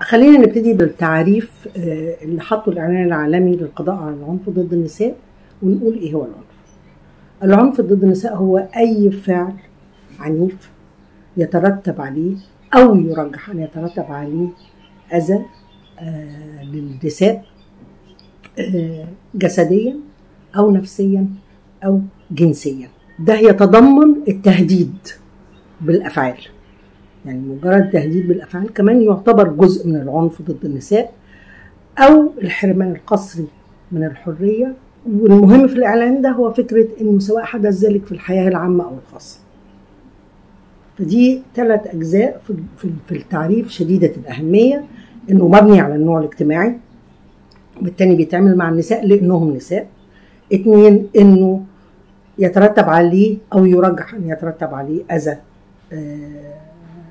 خلينا نبتدي بالتعريف آه، اللي حطه الإعلان العالمي للقضاء على العنف ضد النساء ونقول إيه هو العنف. العنف ضد النساء هو أي فعل عنيف يترتب عليه أو يرجح أن يترتب عليه أذى آه، للنساء آه، جسديا أو نفسيا أو جنسيا. ده يتضمن التهديد بالأفعال. يعني مجرد تهديد بالافعال كمان يعتبر جزء من العنف ضد النساء او الحرمان القسري من الحريه والمهم في الاعلان ده هو فكره انه سواء حدث ذلك في الحياه العامه او الخاصه فدي ثلاث اجزاء في في- في التعريف شديده الاهميه انه مبني على النوع الاجتماعي بالتالي بيتعمل مع النساء لانهم نساء اتنين انه يترتب عليه او يرجح ان يترتب عليه اذى آه،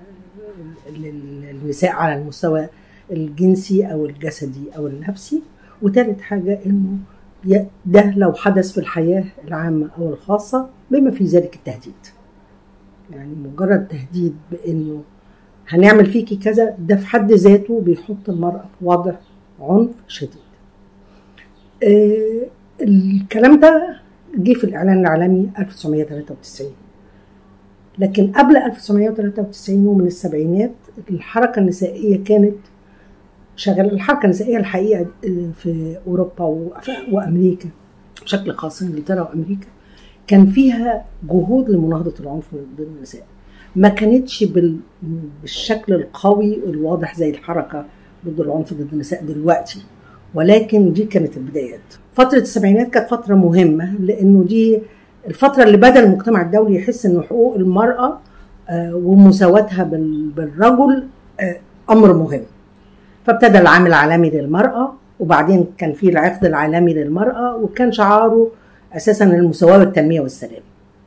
للنساء على المستوى الجنسي او الجسدي او النفسي وتالت حاجه انه ي- ده لو حدث في الحياه العامه او الخاصه بما في ذلك التهديد يعني مجرد تهديد بانه هنعمل فيكي كذا ده في حد ذاته بيحط المراه في وضع عنف شديد آه الكلام ده جه في الاعلان العالمي 1993 لكن قبل 1993 ومن السبعينات الحركة النسائية كانت شغالة الحركة النسائية الحقيقة في أوروبا وف- وأمريكا بشكل خاص إنجلترا وأمريكا كان فيها جهود لمناهضة العنف ضد النساء ما كانتش بال- بالشكل القوي الواضح زي الحركة ضد العنف ضد النساء دلوقتي ولكن دي كانت البدايات فترة السبعينات كانت فترة مهمة لأنه دي الفترة اللي بدأ المجتمع الدولي يحس إن حقوق المرأة آه، ومساواتها بال- بالرجل آه، أمر مهم فابتدى العام العالمي للمرأة وبعدين كان في العقد العالمي للمرأة وكان شعاره أساسا المساواة والتنمية والسلام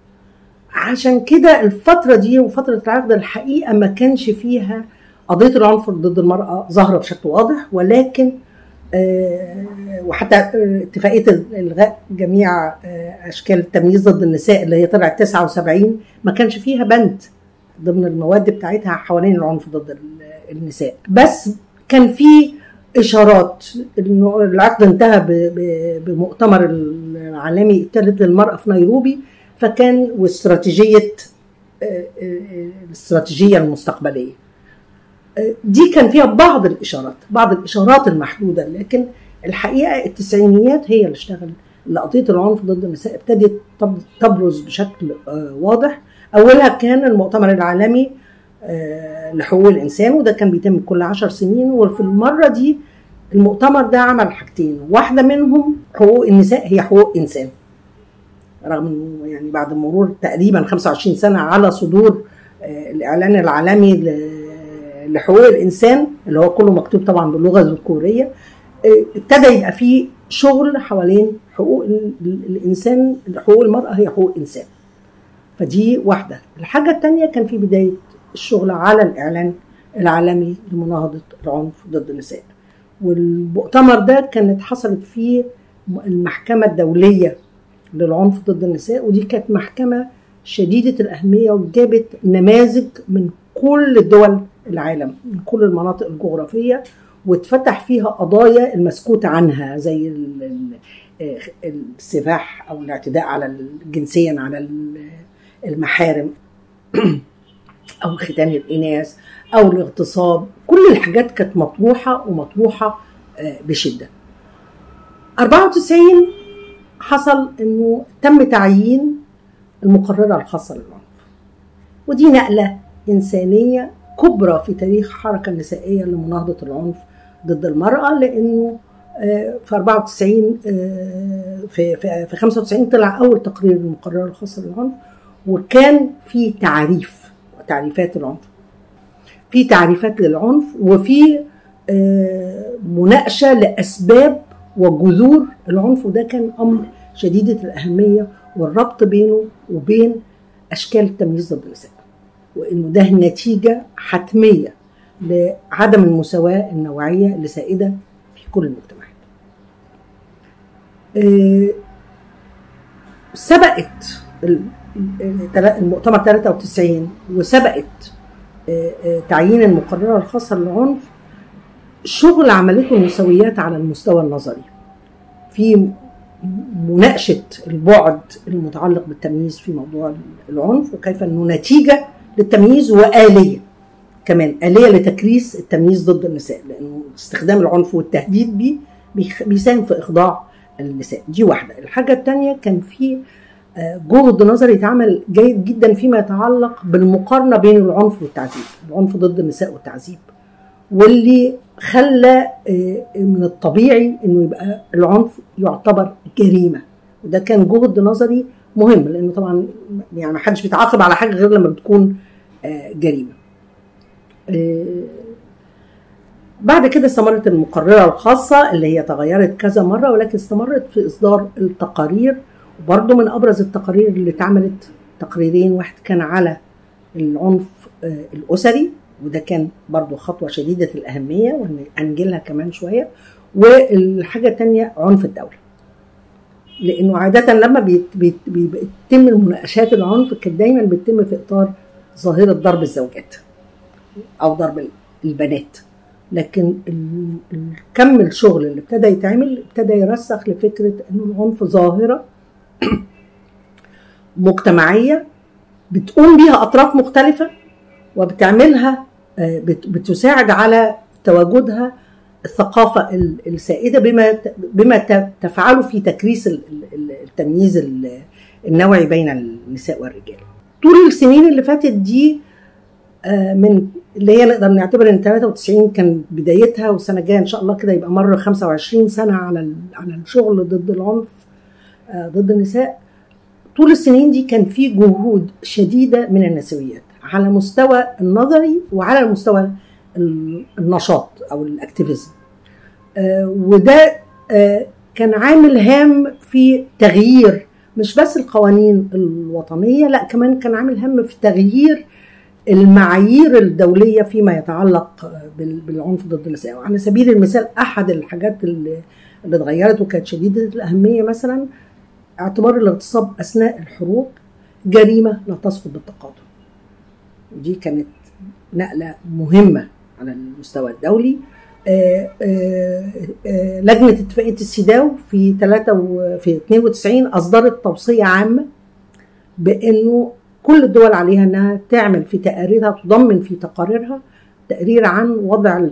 عشان كده الفترة دي وفترة العقد الحقيقة ما كانش فيها قضية العنف ضد المرأة ظاهرة بشكل واضح ولكن آه، وحتى آه، اتفاقية إلغاء جميع آه، أشكال التمييز ضد النساء اللي هي طلعت 79 ما كانش فيها بند ضمن المواد بتاعتها حوالين العنف ضد ال- النساء بس كان في إشارات إنه العقد انتهى ب- ب- بمؤتمر العالمي الثالث للمرأة في نيروبي فكان واستراتيجية آه، آه، الاستراتيجية المستقبلية دي كان فيها بعض الاشارات بعض الاشارات المحدوده لكن الحقيقه التسعينيات هي اللي اشتغل اللي قضيه العنف ضد النساء ابتدت تب- تبرز بشكل آه، واضح اولها كان المؤتمر العالمي آه، لحقوق الانسان وده كان بيتم كل عشر سنين وفي المره دي المؤتمر ده عمل حاجتين واحده منهم حقوق النساء هي حقوق انسان رغم انه يعني بعد مرور تقريبا 25 سنه على صدور آه، الاعلان العالمي ل- لحقوق الانسان اللي هو كله مكتوب طبعا باللغه الكوريه آه، ابتدى يبقى فيه شغل حوالين حقوق ال- ال- الانسان حقوق المراه هي حقوق انسان فدي واحده الحاجه الثانيه كان في بدايه الشغل على الاعلان العالمي لمناهضه العنف ضد النساء والمؤتمر ده كانت حصلت فيه المحكمه الدوليه للعنف ضد النساء ودي كانت محكمة شديدة الأهمية وجابت نماذج من كل دول العالم من كل المناطق الجغرافية واتفتح فيها قضايا المسكوت عنها زي ال- ال- السفاح أو الاعتداء على جنسيا على ال- المحارم أو ختان الإناث أو الاغتصاب كل الحاجات كانت مطروحة ومطروحة آه، بشدة 94 حصل انه تم تعيين المقرره الخاصه للعنف ودي نقله انسانيه كبرى في تاريخ الحركه النسائيه لمناهضه العنف ضد المراه لانه آه، في 94 آه، في في في 95 طلع اول تقرير المقرره الخاصه للعنف وكان في تعريف وتعريفات العنف في تعريفات للعنف وفي آه، مناقشه لاسباب وجذور العنف وده كان امر شديده الاهميه والربط بينه وبين اشكال التمييز ضد النساء وانه ده نتيجه حتميه لعدم المساواه النوعيه اللي سائده في كل المجتمعات. آه، سبقت ال- ال- المؤتمر 93 وسبقت آه، آه، تعيين المقرره الخاصه للعنف شغل عملته النسويات على المستوى النظري في مناقشة البعد المتعلق بالتمييز في موضوع العنف وكيف أنه نتيجة للتمييز وآلية كمان آلية لتكريس التمييز ضد النساء لأنه استخدام العنف والتهديد بيه بيساهم في إخضاع النساء دي واحدة الحاجة الثانية كان في جهد نظري اتعمل جيد جدا فيما يتعلق بالمقارنة بين العنف والتعذيب العنف ضد النساء والتعذيب واللي خلى من الطبيعي انه يبقى العنف يعتبر جريمه وده كان جهد نظري مهم لانه طبعا يعني ما حدش بيتعاقب على حاجه غير لما بتكون جريمه بعد كده استمرت المقررة الخاصة اللي هي تغيرت كذا مرة ولكن استمرت في إصدار التقارير وبرضه من أبرز التقارير اللي اتعملت تقريرين واحد كان على العنف الأسري وده كان برضه خطوة شديدة الأهمية وهنجيلها كمان شوية والحاجة التانية عنف الدولة لأنه عادة لما بيت بيت بيتم المناقشات العنف كانت دايما بتتم في إطار ظاهرة ضرب الزوجات أو ضرب البنات لكن كم الشغل اللي ابتدى يتعمل ابتدى يرسخ لفكرة أنه العنف ظاهرة مجتمعية بتقوم بيها أطراف مختلفة وبتعملها بتساعد على تواجدها الثقافة السائدة بما بما تفعله في تكريس التمييز النوعي بين النساء والرجال. طول السنين اللي فاتت دي من اللي هي نقدر نعتبر ان 93 كان بدايتها والسنه الجايه ان شاء الله كده يبقى مر 25 سنه على على الشغل ضد العنف ضد النساء طول السنين دي كان في جهود شديده من النسويات على مستوى النظري وعلى المستوى النشاط او الاكتيفيزم وده كان عامل هام في تغيير مش بس القوانين الوطنيه لا كمان كان عامل هام في تغيير المعايير الدوليه فيما يتعلق بالعنف ضد النساء وعلى سبيل المثال احد الحاجات اللي اللي اتغيرت وكانت شديده الاهميه مثلا اعتبار الاغتصاب اثناء الحروب جريمه لا تسقط بالتقاضي ودي كانت نقله مهمه على المستوى الدولي آآ آآ لجنه اتفاقيه السيداو في 3 في 92 اصدرت توصيه عامه بانه كل الدول عليها انها تعمل في تقاريرها تضمن في تقاريرها تقرير عن وضع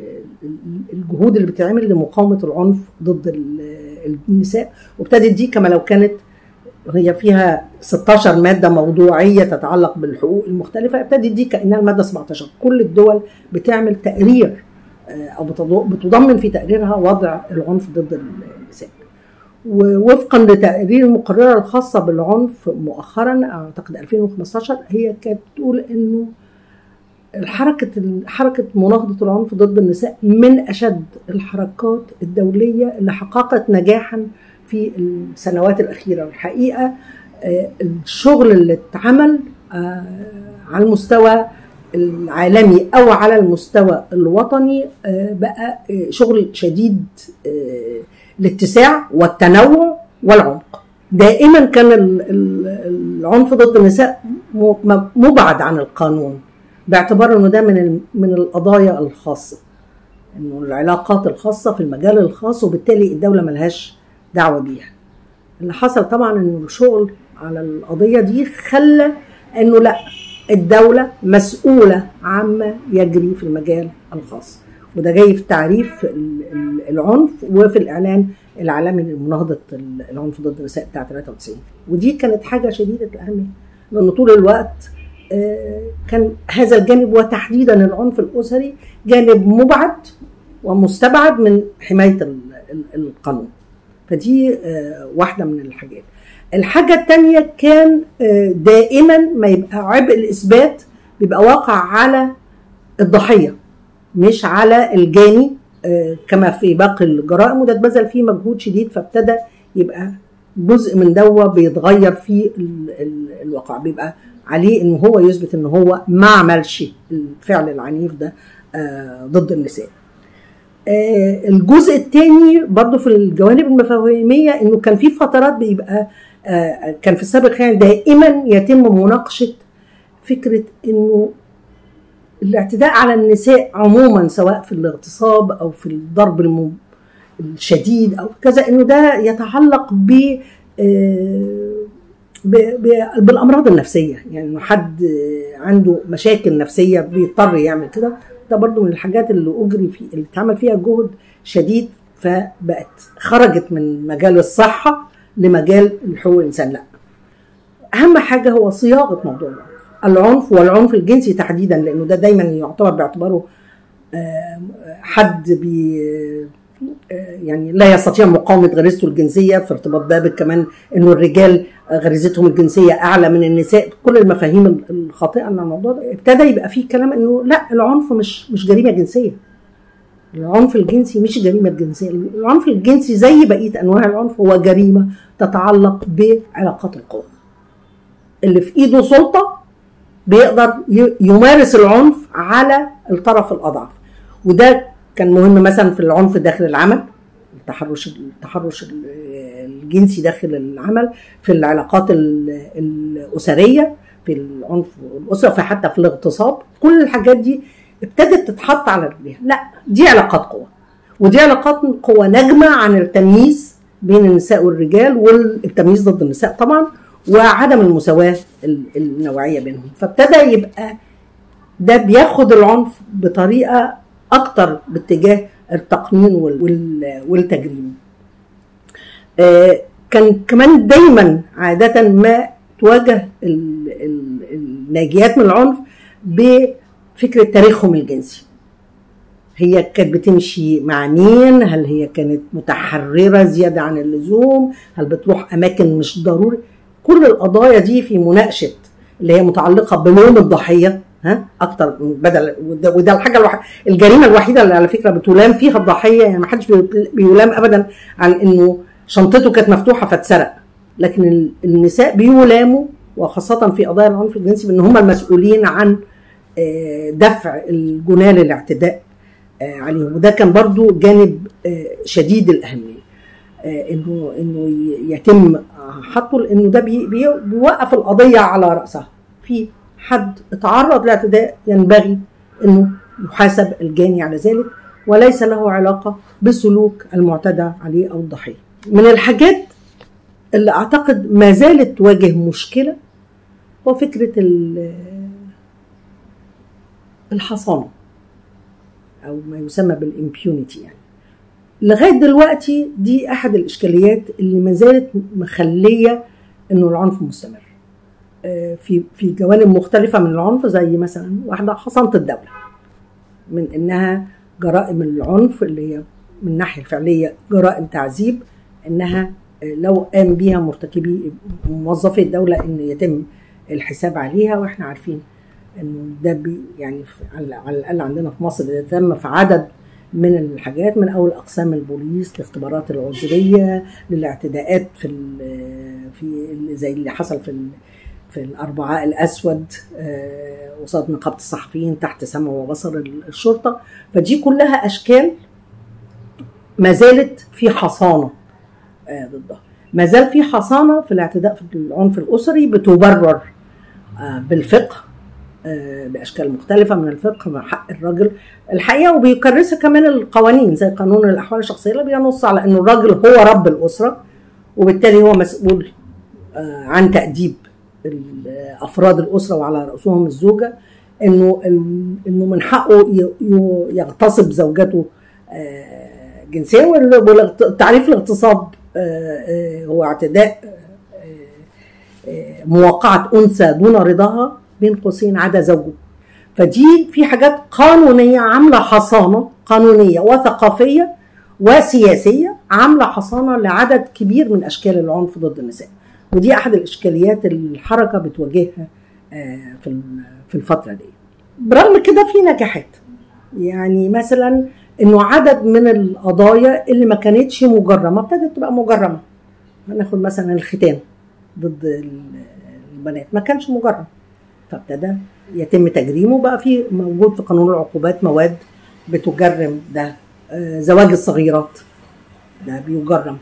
الجهود اللي بتتعمل لمقاومه العنف ضد النساء وابتدت دي كما لو كانت هي فيها 16 ماده موضوعيه تتعلق بالحقوق المختلفه ابتدت دي كانها الماده 17 كل الدول بتعمل تقرير او بتضمن في تقريرها وضع العنف ضد النساء ووفقا لتقرير المقرره الخاصه بالعنف مؤخرا اعتقد 2015 هي كانت بتقول انه الحركة حركة مناهضة العنف ضد النساء من أشد الحركات الدولية اللي حققت نجاحا في السنوات الأخيرة الحقيقة الشغل اللي اتعمل على المستوى العالمي أو على المستوى الوطني بقى شغل شديد الاتساع والتنوع والعمق دائما كان العنف ضد النساء مبعد عن القانون باعتبار انه ده من من القضايا الخاصه انه العلاقات الخاصه في المجال الخاص وبالتالي الدوله ملهاش دعوه بيها اللي حصل طبعا انه الشغل على القضيه دي خلى انه لا الدوله مسؤوله عما يجري في المجال الخاص وده جاي في تعريف العنف وفي الاعلان العالمي لمناهضه العنف ضد النساء بتاع 93 ودي كانت حاجه شديده الاهميه لانه طول الوقت كان هذا الجانب وتحديدا العنف الاسري جانب مبعد ومستبعد من حمايه القانون فدي واحده من الحاجات الحاجه الثانيه كان دائما ما يبقى عبء الاثبات بيبقى واقع على الضحيه مش على الجاني كما في باقي الجرائم وده اتبذل فيه مجهود شديد فابتدى يبقى جزء من دوا بيتغير في الواقع بيبقى عليه ان هو يثبت ان هو ما عملش الفعل العنيف ده ضد النساء الجزء الثاني برضو في الجوانب المفاهيمية انه كان في فترات بيبقى كان في السابق يعني دائما يتم مناقشة فكرة انه الاعتداء على النساء عموما سواء في الاغتصاب او في الضرب الم- الشديد او كذا انه ده يتعلق ب آه، ب- ب- بالامراض النفسيه يعني انه حد آه، عنده مشاكل نفسيه بيضطر يعمل كده ده برضو من الحاجات اللي اجري في اللي اتعمل فيها جهد شديد فبقت خرجت من مجال الصحه لمجال حقوق الانسان لا اهم حاجه هو صياغه موضوع العنف العنف والعنف الجنسي تحديدا لانه ده دايما يعتبر باعتباره آه، حد بي آه، يعني لا يستطيع مقاومه غريزته الجنسيه في ارتباط ده كمان انه الرجال غريزتهم الجنسيه اعلى من النساء كل المفاهيم الخاطئه عن الموضوع ده ابتدى يبقى فيه كلام انه لا العنف مش مش جريمه جنسيه العنف الجنسي مش جريمه جنسيه العنف الجنسي زي بقيه انواع العنف هو جريمه تتعلق بعلاقات القوه اللي في ايده سلطه بيقدر ي- يمارس العنف على الطرف الاضعف وده كان مهم مثلا في العنف داخل العمل التحرش التحرش ال- الجنسي داخل العمل في العلاقات ال- الاسريه في العنف الاسره في حتى في الاغتصاب كل الحاجات دي ابتدت تتحط على رجليها لا دي علاقات قوه ودي علاقات قوه ناجمه عن التمييز بين النساء والرجال والتمييز ضد النساء طبعا وعدم المساواه ال- النوعيه بينهم فابتدى يبقى ده بياخد العنف بطريقه اكتر باتجاه التقنين وال- وال- والتجريم آه، كان كمان دايما عاده ما تواجه ال- ال- الناجيات من العنف بفكره تاريخهم الجنسي هي كانت بتمشي مع مين هل هي كانت متحررة زيادة عن اللزوم هل بتروح أماكن مش ضروري كل القضايا دي في مناقشة اللي هي متعلقة بلوم الضحية ها اكتر من بدل وده, وده الحاجه الوح... الجريمه الوحيده اللي على فكره بتلام فيها الضحيه يعني ما حدش بي- بيلام ابدا عن انه شنطته كانت مفتوحه فاتسرق لكن ال- النساء بيلاموا وخاصه في قضايا العنف الجنسي بان هم المسؤولين عن آه، دفع الجناه للاعتداء آه، عليهم وده كان برضو جانب آه، شديد الاهميه آه، انه انه ي- يتم آه، حطه لانه ده بي بي- بيوقف القضيه على راسها في حد اتعرض لاعتداء ينبغي انه يحاسب الجاني على ذلك وليس له علاقه بسلوك المعتدى عليه او الضحيه من الحاجات اللي اعتقد ما زالت تواجه مشكله هو فكره ال- الحصانه او ما يسمى بالامبيونيتي يعني لغايه دلوقتي دي احد الاشكاليات اللي ما زالت مخليه انه العنف مستمر آه، في في جوانب مختلفه من العنف زي مثلا واحده حصانه الدوله من انها جرائم العنف اللي هي من الناحيه الفعليه جرائم تعذيب انها آه، لو قام بيها مرتكبي موظفي الدوله ان يتم الحساب عليها واحنا عارفين انه ده بي يعني في- على على الاقل عندنا في مصر ده تم في عدد من الحاجات من اول اقسام البوليس لاختبارات العذريه للاعتداءات في ال- في ال- زي اللي حصل في ال- في الاربعاء الاسود آه، قصاد نقابه الصحفيين تحت سمع وبصر ال- الشرطه فدي كلها اشكال ما زالت في حصانه آه، ضدها ما زال في حصانه في الاعتداء في العنف الاسري بتبرر آه، بالفقه آه، باشكال مختلفه من الفقه مع حق الراجل الحقيقه وبيكرسها كمان القوانين زي قانون الاحوال الشخصيه اللي بينص على انه الراجل هو رب الاسره وبالتالي هو مسؤول آه، عن تاديب ال- افراد الاسره وعلى راسهم الزوجه انه ال- انه من حقه ي- ي- يغتصب زوجته آه، جنسيا وتعريف الاغتصاب آه، آه، هو اعتداء آه، آه، مواقعه انثى دون رضاها بين قوسين عدا زوجه فدي في حاجات قانونيه عامله حصانه قانونيه وثقافيه وسياسيه عامله حصانه لعدد كبير من اشكال العنف ضد النساء ودي احد الاشكاليات اللي الحركه بتواجهها آه، في ال- في الفتره دي برغم كده في نجاحات يعني مثلا انه عدد من القضايا اللي ما كانتش مجرمه ابتدت تبقى مجرمه هناخد مثلا الختان ضد ال- البنات ما كانش مجرم فابتدى يتم تجريمه بقى في موجود في قانون العقوبات مواد بتجرم ده آه، زواج الصغيرات ده بيجرم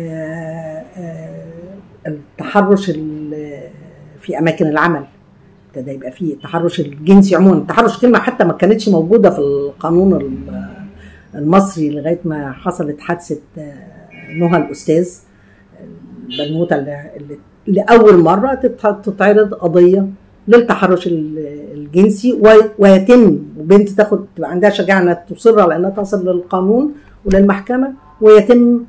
آه، آه، التحرش ال- في اماكن العمل ابتدى يبقى فيه التحرش الجنسي عموما التحرش كلمه حتى ما كانتش موجوده في القانون المصري لغايه ما حصلت حادثه نهى الاستاذ البنوته اللي, اللي لاول مره تتعرض قضيه للتحرش الجنسي ويتم بنت تاخد تبقى عندها شجاعه انها تصر على انها تصل للقانون وللمحكمه ويتم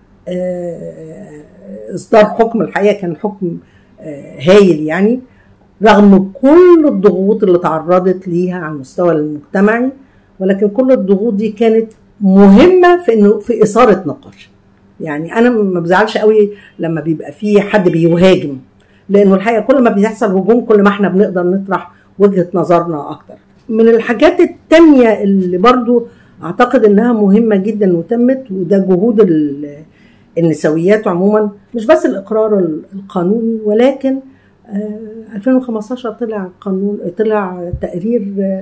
اصدار حكم الحقيقه كان حكم هايل يعني رغم كل الضغوط اللي تعرضت ليها على المستوى المجتمعي ولكن كل الضغوط دي كانت مهمه في انه في اثاره نقاش يعني انا ما بزعلش قوي لما بيبقى في حد بيهاجم لانه الحقيقه كل ما بيحصل هجوم كل ما احنا بنقدر نطرح وجهه نظرنا اكتر من الحاجات التانية اللي برضو اعتقد انها مهمه جدا وتمت وده جهود النسويات عموما مش بس الاقرار القانوني ولكن 2015 طلع قانون طلع تقرير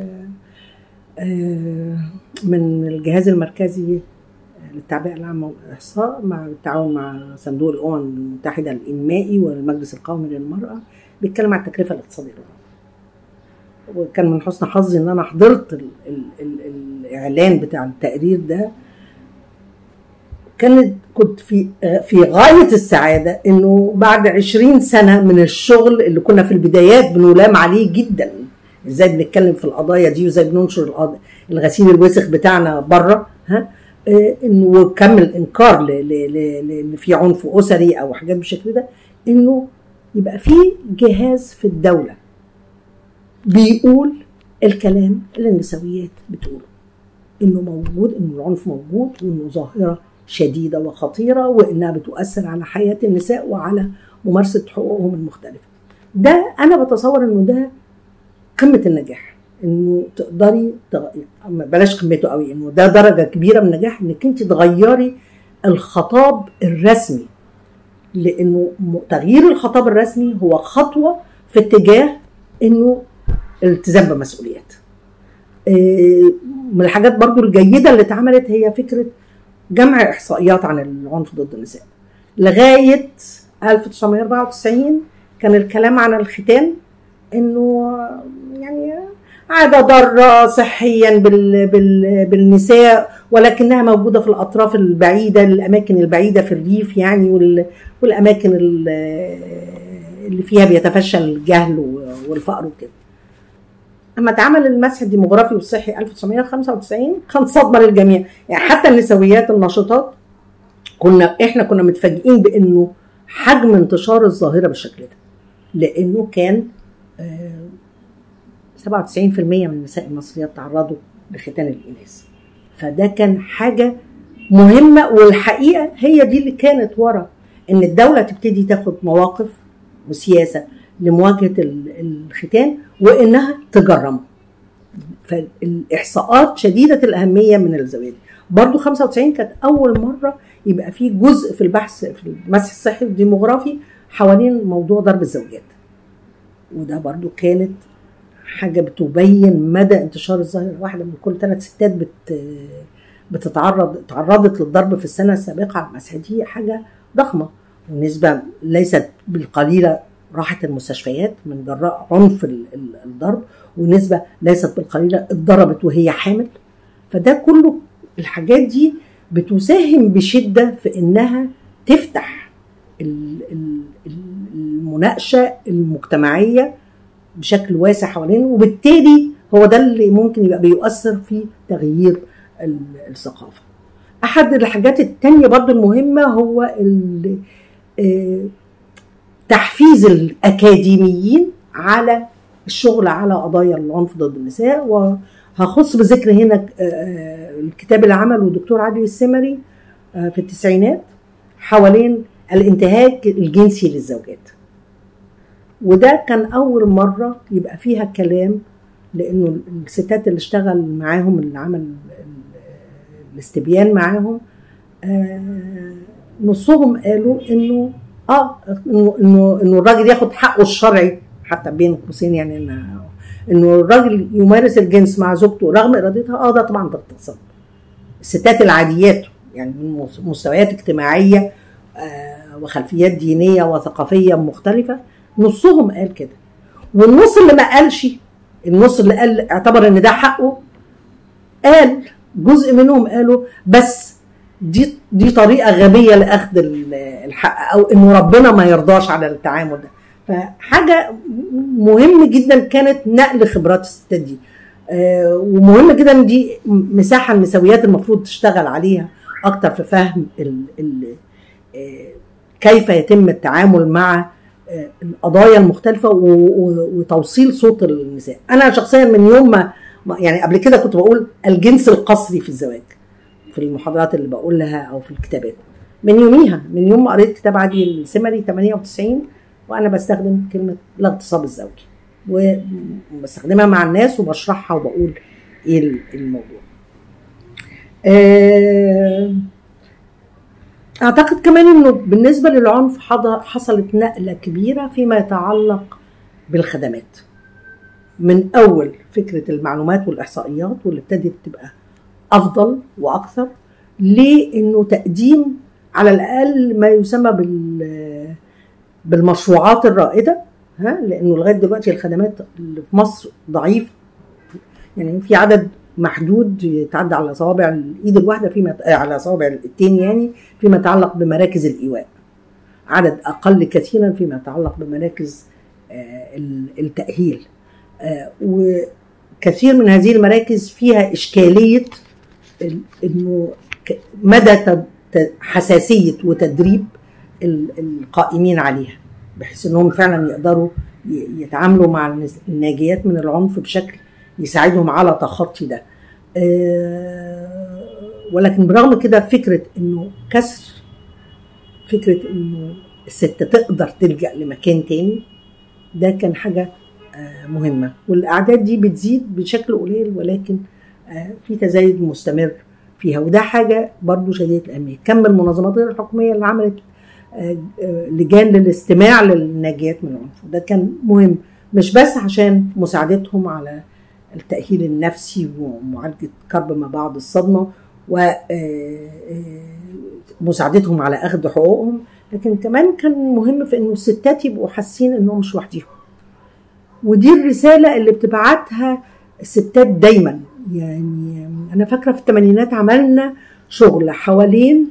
من الجهاز المركزي للتعبئه العامه والاحصاء مع التعاون مع صندوق الامم المتحده الانمائي والمجلس القومي للمراه بيتكلم عن التكلفه الاقتصاديه وكان من حسن حظي ان انا حضرت ال ال ال الاعلان بتاع التقرير ده كانت كنت في في غايه السعاده انه بعد 20 سنه من الشغل اللي كنا في البدايات بنلام عليه جدا ازاي بنتكلم في القضايا دي وازاي بننشر الغسيل الوسخ بتاعنا بره ها انه كمل انكار ان في عنف اسري او حاجات بالشكل ده انه يبقى في جهاز في الدوله بيقول الكلام اللي النسويات بتقوله انه موجود انه العنف موجود وانه ظاهره شديده وخطيره وانها بتؤثر على حياه النساء وعلى ممارسه حقوقهم المختلفه. ده انا بتصور انه ده قمه النجاح انه تقدري بلاش قمته قوي انه ده درجه كبيره من النجاح انك انت تغيري الخطاب الرسمي لانه تغيير الخطاب الرسمي هو خطوه في اتجاه انه الالتزام بمسؤوليات. من الحاجات برضو الجيده اللي اتعملت هي فكره جمع احصائيات عن العنف ضد النساء لغايه 1994 كان الكلام عن الختان انه يعني عاده ضاره صحيا بال بال بالنساء ولكنها موجوده في الاطراف البعيده الاماكن البعيده في الريف يعني والاماكن اللي فيها بيتفشى الجهل والفقر وكده اما اتعمل المسح الديموغرافي والصحي 1995 كان صدمه للجميع يعني حتى النسويات الناشطات كنا احنا كنا متفاجئين بانه حجم انتشار الظاهره بالشكل ده لانه كان 97% من النساء المصريات تعرضوا لختان الاناث فده كان حاجه مهمه والحقيقه هي دي اللي كانت ورا ان الدوله تبتدي تاخد مواقف وسياسه لمواجهه الختان وانها تجرمه فالاحصاءات شديده الاهميه من الزواج برضو 95 كانت اول مره يبقى في جزء في البحث في المسح الصحي الديموغرافي حوالين موضوع ضرب الزوجات وده برضو كانت حاجة بتبين مدى انتشار الظاهرة واحدة من كل ثلاث ستات بت بتتعرض تعرضت للضرب في السنة السابقة على المسح دي حاجة ضخمة ونسبة ليست بالقليلة راحت المستشفيات من جراء عنف الضرب ونسبة ليست بالقليلة اتضربت وهي حامل فده كله الحاجات دي بتساهم بشدة في إنها تفتح المناقشة المجتمعية بشكل واسع حوالينا وبالتالي هو ده اللي ممكن يبقى بيؤثر في تغيير الثقافة أحد الحاجات التانية برضو المهمة هو تحفيز الأكاديميين على الشغل على قضايا العنف ضد النساء وهخص بذكر هنا الكتاب اللي عمله الدكتور عادل السمري في التسعينات حوالين الانتهاك الجنسي للزوجات وده كان أول مرة يبقى فيها كلام لأنه الستات اللي اشتغل معاهم اللي عمل الاستبيان معاهم نصهم قالوا إنه اه انه انه انه الراجل ياخد حقه الشرعي حتى بين قوسين يعني إن انه الراجل يمارس الجنس مع زوجته رغم ارادتها اه ده طبعا ده اغتصاب الستات العاديات يعني من مستويات اجتماعيه آه وخلفيات دينيه وثقافيه مختلفه نصهم قال كده والنص اللي ما قالش النص اللي قال اعتبر ان ده حقه قال جزء منهم قالوا بس دي دي طريقه غبيه لاخذ الحق او انه ربنا ما يرضاش على التعامل ده فحاجه مهم جدا كانت نقل خبرات الستات دي آه ومهم جدا دي مساحه النسويات المفروض تشتغل عليها اكتر في فهم ال ال آه كيف يتم التعامل مع آه القضايا المختلفه وتوصيل صوت النساء انا شخصيا من يوم ما يعني قبل كده كنت بقول الجنس القصري في الزواج في المحاضرات اللي بقولها او في الكتابات من يوميها من يوم ما قريت كتاب عادي السمري 98 وانا بستخدم كلمه الاغتصاب الزوجي وبستخدمها مع الناس وبشرحها وبقول ايه الموضوع اعتقد كمان انه بالنسبه للعنف حصلت نقله كبيره فيما يتعلق بالخدمات من اول فكره المعلومات والاحصائيات واللي ابتدت تبقى افضل واكثر لانه تقديم على الاقل ما يسمى بال بالمشروعات الرائده ها لانه لغايه دلوقتي الخدمات اللي في مصر ضعيفه يعني في عدد محدود يتعدى على صوابع الايد الواحده فيما على صوابع التين يعني فيما يتعلق بمراكز الايواء عدد اقل كثيرا فيما يتعلق بمراكز التاهيل وكثير من هذه المراكز فيها اشكاليه انه مدى حساسيه وتدريب القائمين عليها بحيث انهم فعلا يقدروا يتعاملوا مع الناجيات من العنف بشكل يساعدهم على تخطي ده ولكن برغم كده فكره انه كسر فكره انه الست تقدر تلجا لمكان تاني ده كان حاجه مهمه والاعداد دي بتزيد بشكل قليل ولكن في تزايد مستمر فيها وده حاجه برضو شديده الاهميه كم المنظمات غير الحكوميه اللي عملت لجان للاستماع للناجيات من العنف وده كان مهم مش بس عشان مساعدتهم على التأهيل النفسي ومعالجة كرب ما بعد الصدمة ومساعدتهم على أخذ حقوقهم لكن كمان كان مهم في إنه الستات يبقوا حاسين إنهم مش لوحديهم ودي الرسالة اللي بتبعتها الستات دايما يعني أنا فاكرة في الثمانينات عملنا شغل حوالين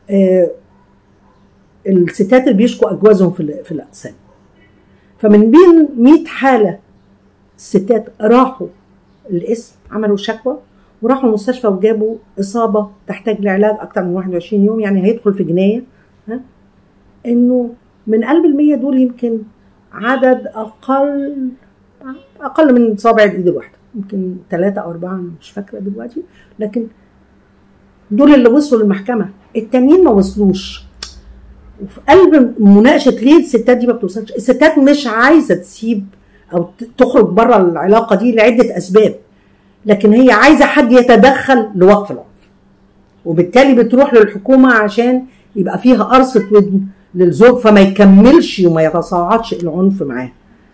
الستات اللي بيشكوا أجوازهم في, في الأقسام فمن بين 100 حالة الستات راحوا الاسم عملوا شكوى وراحوا المستشفى وجابوا إصابة تحتاج لعلاج أكتر من 21 يوم يعني هيدخل في جناية ها إنه من قلب المية دول يمكن عدد أقل أقل من صابع الإيد الواحدة يمكن ثلاثة أو أربعة أنا مش فاكرة دلوقتي لكن دول اللي وصلوا للمحكمة التانيين ما وصلوش وفي قلب مناقشة ليه الستات دي ما بتوصلش الستات مش عايزة تسيب أو تخرج بره العلاقة دي لعدة أسباب لكن هي عايزة حد يتدخل لوقف العنف وبالتالي بتروح للحكومة عشان يبقى فيها قرصة ودن للزوج فما يكملش وما يتصاعدش العنف معاه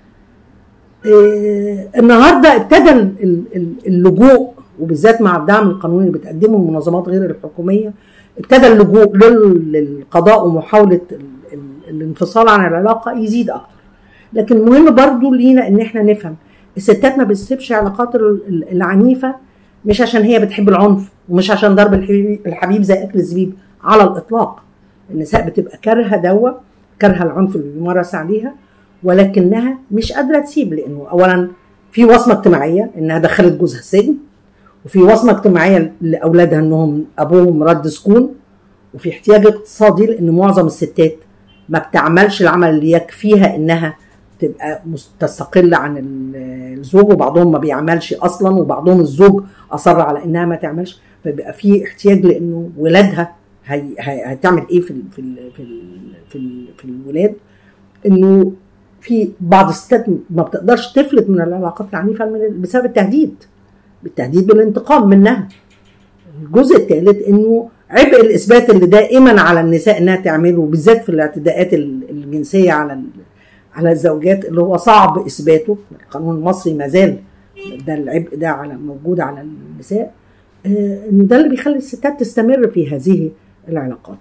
إيه النهارده ابتدى اللجوء وبالذات مع الدعم القانوني اللي بتقدمه المنظمات غير الحكوميه ابتدى اللجوء للقضاء ومحاوله الانفصال عن العلاقه يزيد اكتر لكن مهم برضو لينا ان احنا نفهم الستات ما بتسيبش علاقات العنيفه مش عشان هي بتحب العنف ومش عشان ضرب الحبيب زي اكل الزبيب على الاطلاق النساء بتبقى كارهه دوا كارهه العنف اللي بيمارس عليها ولكنها مش قادره تسيب لانه اولا في وصمه اجتماعيه انها دخلت جوزها السجن وفي وصمه اجتماعيه لاولادها انهم ابوهم رد سكون وفي احتياج اقتصادي لان معظم الستات ما بتعملش العمل اللي يكفيها انها تبقى تستقل عن الزوج وبعضهم ما بيعملش اصلا وبعضهم الزوج اصر على انها ما تعملش فبيبقى في احتياج لانه ولادها هي هتعمل ايه في ال في ال في ال في, ال في الولاد انه في بعض الستات ما بتقدرش تفلت من العلاقات العنيفه بسبب التهديد بالتهديد بالانتقام منها الجزء الثالث انه عبء الاثبات اللي دائما على النساء انها تعمله بالذات في الاعتداءات الجنسيه على على الزوجات اللي هو صعب اثباته القانون المصري ما زال ده العبء ده على موجود على النساء انه ده اللي بيخلي الستات تستمر في هذه العلاقات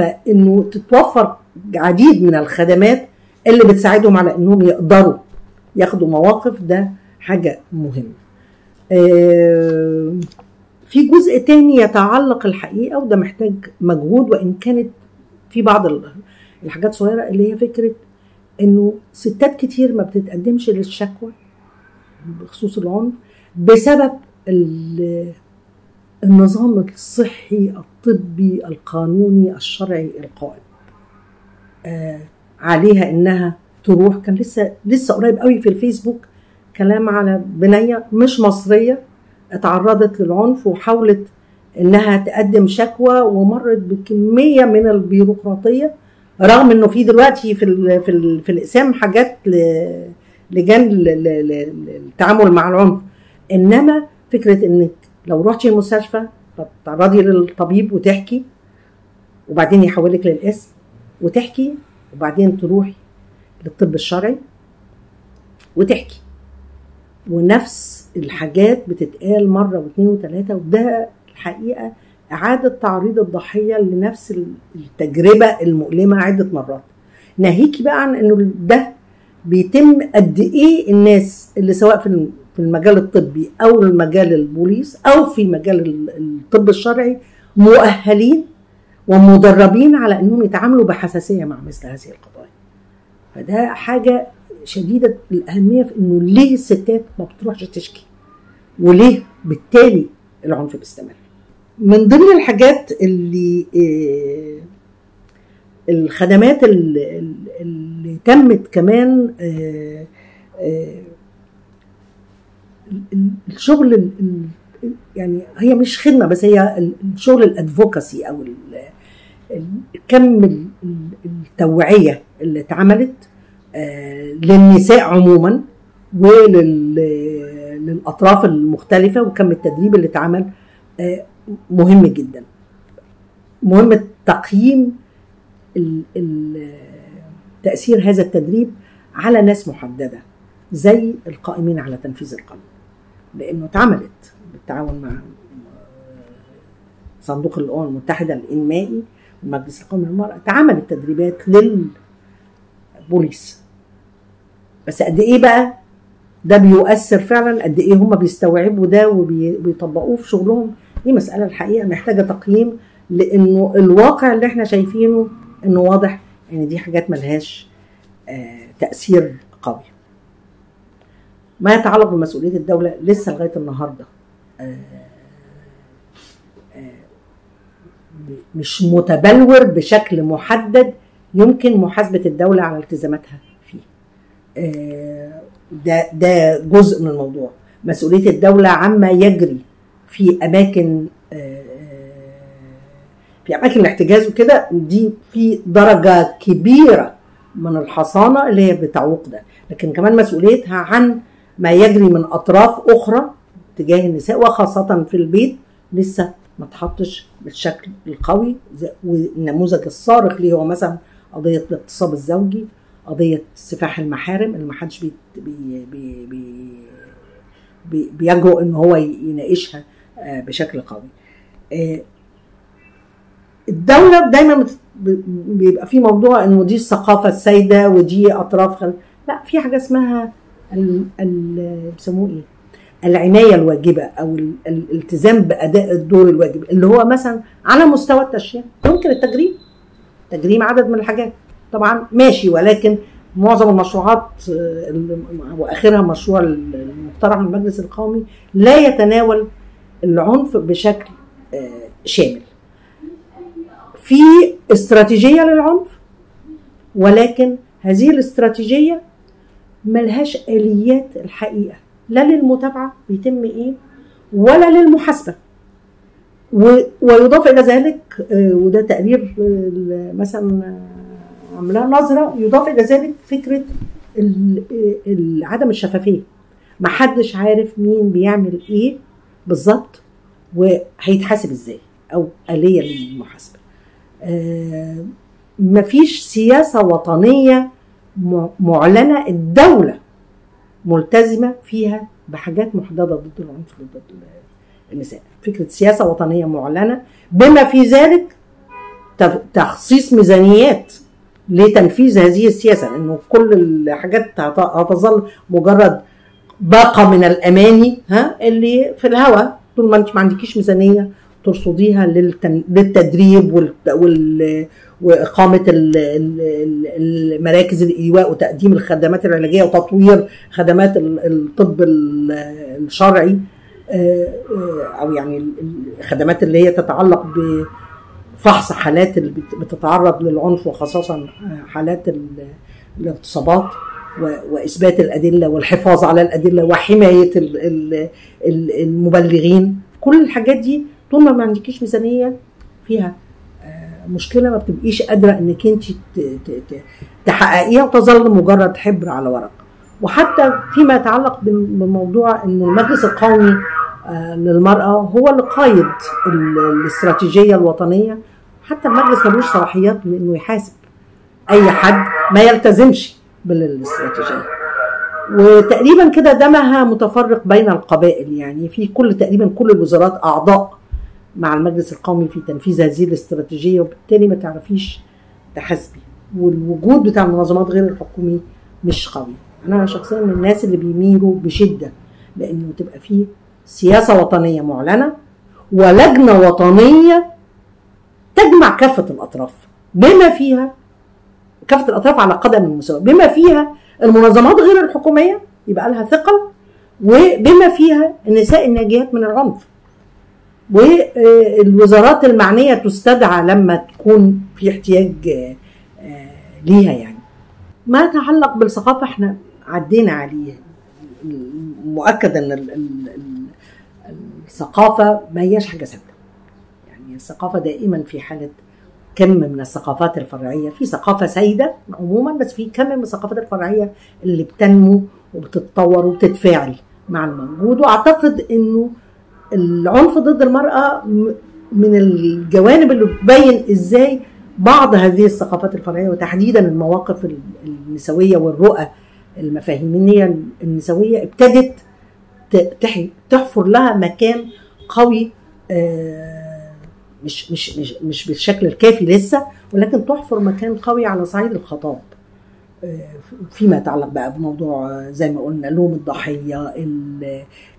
فانه تتوفر عديد من الخدمات اللي بتساعدهم على انهم يقدروا ياخدوا مواقف ده حاجه مهمه آه، في جزء تاني يتعلق الحقيقه وده محتاج مجهود وان كانت في بعض ال- الحاجات صغيره اللي هي فكره انه ستات كتير ما بتتقدمش للشكوى بخصوص العنف بسبب ال- النظام الصحي الطبي القانوني الشرعي القائم آه عليها انها تروح كان لسه لسه قريب قوي في الفيسبوك كلام على بنيه مش مصريه اتعرضت للعنف وحاولت انها تقدم شكوى ومرت بكميه من البيروقراطيه رغم انه في دلوقتي في ال في ال في الاقسام حاجات ل- لجان ل- ل- ل- للتعامل مع العنف انما فكره انك لو رحتي المستشفى تتعرضي للطبيب وتحكي وبعدين يحولك للقسم وتحكي وبعدين تروحي للطب الشرعي وتحكي ونفس الحاجات بتتقال مرة واثنين وثلاثة وده الحقيقة إعادة تعريض الضحية لنفس التجربة المؤلمة عدة مرات ناهيكي بقى عن إنه ده بيتم قد إيه الناس اللي سواء في في المجال الطبي أو المجال البوليس أو في مجال ال- الطب الشرعي مؤهلين ومدربين على انهم يتعاملوا بحساسيه مع مثل هذه القضايا. فده حاجه شديده الاهميه في انه ليه الستات ما بتروحش تشكي؟ وليه بالتالي العنف بيستمر؟ من ضمن الحاجات اللي آه، الخدمات اللي, اللي تمت كمان آه، آه، ال- الشغل ال- ال- يعني هي مش خدمه بس هي الشغل الادفوكاسي او ال- ال- كم ال- ال- التوعيه اللي اتعملت آه، للنساء عموما وللاطراف المختلفه وكم التدريب اللي اتعمل آه، مهم جدا مهم تقييم ال- ال- تاثير هذا التدريب على ناس محدده زي القائمين على تنفيذ القانون لانه اتعملت بالتعاون مع صندوق الامم المتحده الانمائي والمجلس القومي للمراه اتعملت تدريبات للبوليس بس قد ايه بقى ده بيؤثر فعلا قد ايه هم بيستوعبوا ده وبيطبقوه في شغلهم دي مساله الحقيقه محتاجه تقييم لانه الواقع اللي احنا شايفينه انه واضح ان دي حاجات ملهاش آه تاثير قوي ما يتعلق بمسؤوليه الدوله لسه لغايه النهارده آه آه مش متبلور بشكل محدد يمكن محاسبه الدوله على التزاماتها فيه آه ده ده جزء من الموضوع مسؤوليه الدوله عما يجري في اماكن في اماكن الاحتجاز وكده دي في درجه كبيره من الحصانه اللي هي بتعوق ده لكن كمان مسؤوليتها عن ما يجري من اطراف اخرى تجاه النساء وخاصه في البيت لسه ما اتحطش بالشكل القوي والنموذج الصارخ ليه هو مثلا قضيه الاغتصاب الزوجي قضيه سفاح المحارم اللي ما حدش بي بي بي بي بي بيجرؤ ان هو يناقشها بشكل قوي الدولة دايما بيبقى في موضوع انه دي الثقافة السائدة ودي اطراف خل... لا في حاجة اسمها ال... ال... بيسموه ايه؟ العناية الواجبة او ال... الالتزام باداء الدور الواجب اللي هو مثلا على مستوى التشريع يمكن التجريم تجريم عدد من الحاجات طبعا ماشي ولكن معظم المشروعات واخرها مشروع المقترح من المجلس القومي لا يتناول العنف بشكل شامل في استراتيجيه للعنف ولكن هذه الاستراتيجيه ملهاش اليات الحقيقه لا للمتابعه بيتم ايه ولا للمحاسبه ويضاف الى ذلك وده تقرير مثلا عاملاه نظره يضاف الى ذلك فكره عدم الشفافيه محدش عارف مين بيعمل ايه بالظبط وهيتحاسب ازاي او اليه للمحاسبه آه مفيش سياسه وطنيه معلنه الدوله ملتزمه فيها بحاجات محدده ضد العنف ضد النساء فكره سياسه وطنيه معلنه بما في ذلك تخصيص ميزانيات لتنفيذ هذه السياسه لانه كل الحاجات هت- هتظل مجرد باقه من الاماني ها اللي في الهواء طول ما انت ما عندكيش ميزانيه ترصديها للتن... للتدريب وال... وال... واقامه ال... ال... ال- المراكز الايواء وتقديم الخدمات العلاجيه وتطوير خدمات ال- الطب ال- الشرعي آه، آه، او يعني ال- الخدمات اللي هي تتعلق بفحص حالات اللي بت- بتتعرض للعنف وخاصه حالات ال- الاغتصابات و- واثبات الادله والحفاظ على الادله وحمايه ال- ال- ال- المبلغين كل الحاجات دي طول ما ما عندكيش ميزانيه فيها آه، مشكله ما بتبقيش قادره انك انت تحققيها وتظل مجرد حبر على ورق وحتى فيما يتعلق بم- بموضوع ان المجلس القومي آه، للمراه هو اللي قايد ال- الاستراتيجيه الوطنيه حتى المجلس ملوش صلاحيات لانه يحاسب اي حد ما يلتزمش بالاستراتيجيه وتقريبا كده دمها متفرق بين القبائل يعني في كل تقريبا كل الوزارات اعضاء مع المجلس القومي في تنفيذ هذه الاستراتيجيه وبالتالي ما تعرفيش تحاسبي والوجود بتاع المنظمات غير الحكوميه مش قوي انا شخصيا من الناس اللي بيميلوا بشده لانه تبقى فيه سياسه وطنيه معلنه ولجنه وطنيه تجمع كافه الاطراف بما فيها كافه الاطراف على قدم المساواه بما فيها المنظمات غير الحكوميه يبقى لها ثقل وبما فيها النساء الناجيات من العنف والوزارات المعنيه تستدعى لما تكون في احتياج آه، آه، ليها يعني ما يتعلق بالثقافه احنا عدينا عليه مؤكد ان ال- ال- ال- الثقافه ما هياش حاجه ثابته يعني الثقافه دائما في حاله كم من الثقافات الفرعيه في ثقافه سائده عموما بس في كم من الثقافات الفرعيه اللي بتنمو وبتتطور وبتتفاعل مع الموجود واعتقد انه العنف ضد المراه م- من الجوانب اللي بتبين ازاي بعض هذه الثقافات الفرعيه وتحديدا المواقف ال- النسويه والرؤى المفاهيميه النسويه ابتدت ت- تح- تحفر لها مكان قوي آه، مش مش مش مش بالشكل الكافي لسه ولكن تحفر مكان قوي على صعيد الخطاب آه، فيما يتعلق بقى بموضوع آه، زي ما قلنا لوم الضحيه ال-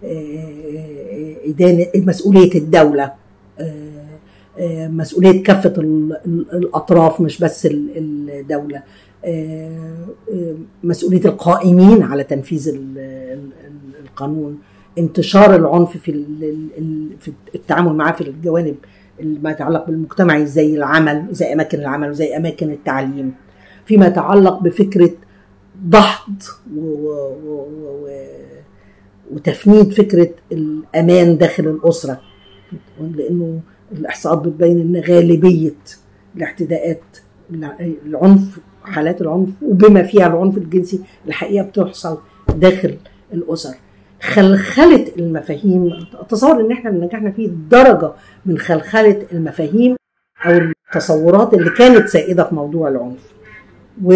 آه، إدانة مسؤوليه الدوله آه، آه، مسؤوليه كافه ال- ال- الاطراف مش بس ال- الدوله آه، آه، مسؤوليه القائمين على تنفيذ ال- ال- ال- القانون انتشار العنف في ال- ال- في التعامل معاه في الجوانب اللي ما يتعلق بالمجتمعي زي العمل زي اماكن العمل وزي اماكن التعليم فيما يتعلق بفكره دحض و- و- و- و- وتفنيد فكره الامان داخل الاسره لانه الاحصاءات بتبين ان غالبيه الاعتداءات العنف حالات العنف وبما فيها العنف الجنسي الحقيقه بتحصل داخل الاسر خلخله المفاهيم اتصور ان احنا اللي نجحنا فيه درجه من خلخله المفاهيم او التصورات اللي كانت سائده في موضوع العنف و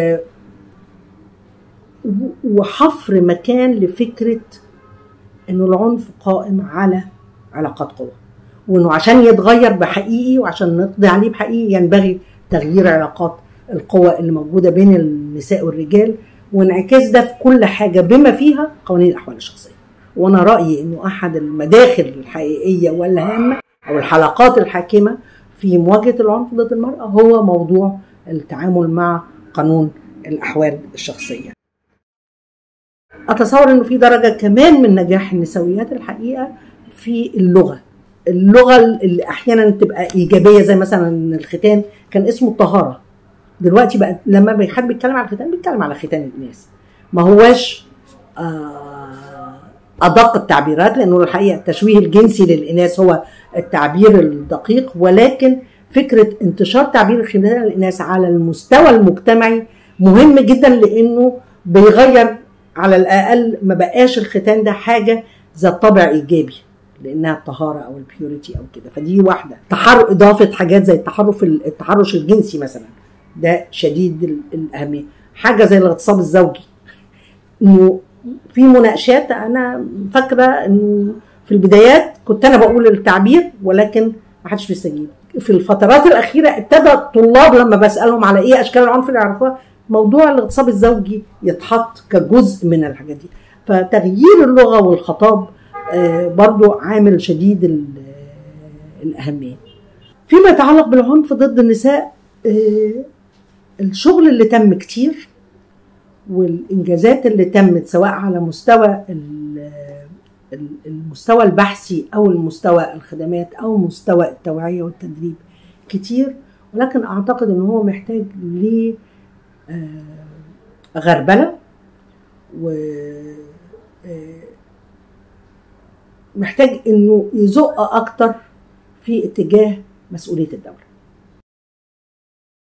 وحفر مكان لفكره انه العنف قائم على علاقات قوه وانه عشان يتغير بحقيقي وعشان نقضي عليه بحقيقي ينبغي تغيير علاقات القوى اللي موجوده بين النساء والرجال وانعكاس ده في كل حاجه بما فيها قوانين الاحوال الشخصيه وانا رايي انه احد المداخل الحقيقيه والهامه او الحلقات الحاكمه في مواجهه العنف ضد المراه هو موضوع التعامل مع قانون الاحوال الشخصيه اتصور انه في درجه كمان من نجاح النسويات الحقيقه في اللغه اللغه اللي احيانا تبقى ايجابيه زي مثلا الختان كان اسمه الطهاره دلوقتي بقى لما حد بيتكلم على الختان بيتكلم على ختان الناس ما هواش آه ادق التعبيرات لانه الحقيقه التشويه الجنسي للاناث هو التعبير الدقيق ولكن فكره انتشار تعبير ختان الاناث على المستوى المجتمعي مهم جدا لانه بيغير على الاقل ما بقاش الختان ده حاجه ذات طابع ايجابي لانها الطهاره او البيوريتي او كده فدي واحده تحر اضافه حاجات زي التحرف التحرش الجنسي مثلا ده شديد الاهميه حاجه زي الاغتصاب الزوجي انه في مناقشات انا فاكره انه في البدايات كنت انا بقول التعبير ولكن ما حدش بيستجيب في الفترات الاخيره ابتدى الطلاب لما بسالهم على ايه اشكال العنف اللي يعرفوها موضوع الاغتصاب الزوجي يتحط كجزء من الحاجات دي فتغيير اللغه والخطاب آه، برضو عامل شديد ال- آه، الاهميه فيما يتعلق بالعنف ضد النساء آه، الشغل اللي تم كتير والانجازات اللي تمت سواء على مستوى ال- ال- المستوى البحثي او المستوى الخدمات او مستوى التوعيه والتدريب كتير ولكن اعتقد ان هو محتاج ل آه، غربله و آه، محتاج انه يزق اكتر في اتجاه مسؤوليه الدوله